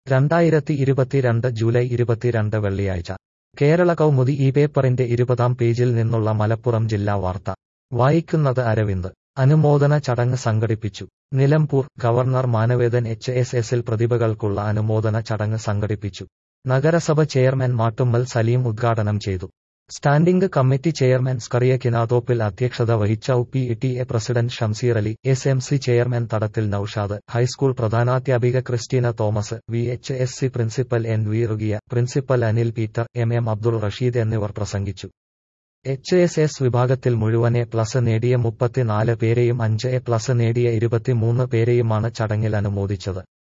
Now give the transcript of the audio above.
രണ്ടായിരത്തി ഇരുപത്തിരണ്ട് ജൂലൈ ഇരുപത്തിരണ്ട് വെള്ളിയാഴ്ച കേരള കൗമുദി ഈ പേപ്പറിന്റെ ഇരുപതാം പേജിൽ നിന്നുള്ള മലപ്പുറം ജില്ലാ വാർത്ത വായിക്കുന്നത് അരവിന്ദ് അനുമോദന ചടങ്ങ് സംഘടിപ്പിച്ചു Nilambur governor Manavedan H S എസിൽ പ്രതിഭകൾക്കുള്ള അനുമോദന ചടങ്ങ് സംഘടിപ്പിച്ചു നഗരസഭ ചെയർമാൻ മാട്ടുമ്മൽ സലീം ഉദ്ഘാടനം ചെയ്തു standing committee chairman Scaria Kinathoppil അധ്യക്ഷത വഹിച്ച ഉ P T A president Shamseer Ali S M C chairman Thadathil Naushad high school പ്രധാനാധ്യാപിക Christina Thomas V H S C principal N V Rugiya principal Anil Peter M M Abdul Rasheed എന്നിവർ പ്രസംഗിച്ചു എച്ച് എസ് എസ് വിഭാഗത്തിൽ മുഴുവൻ എ പ്ലസ് നേടിയ മുപ്പത്തിനാല് പേരെയും അഞ്ച് എ പ്ലസ് നേടിയ ഇരുപത്തിമൂന്ന് പേരെയുമാണ് ചടങ്ങിൽ അനുമോദിച്ചത്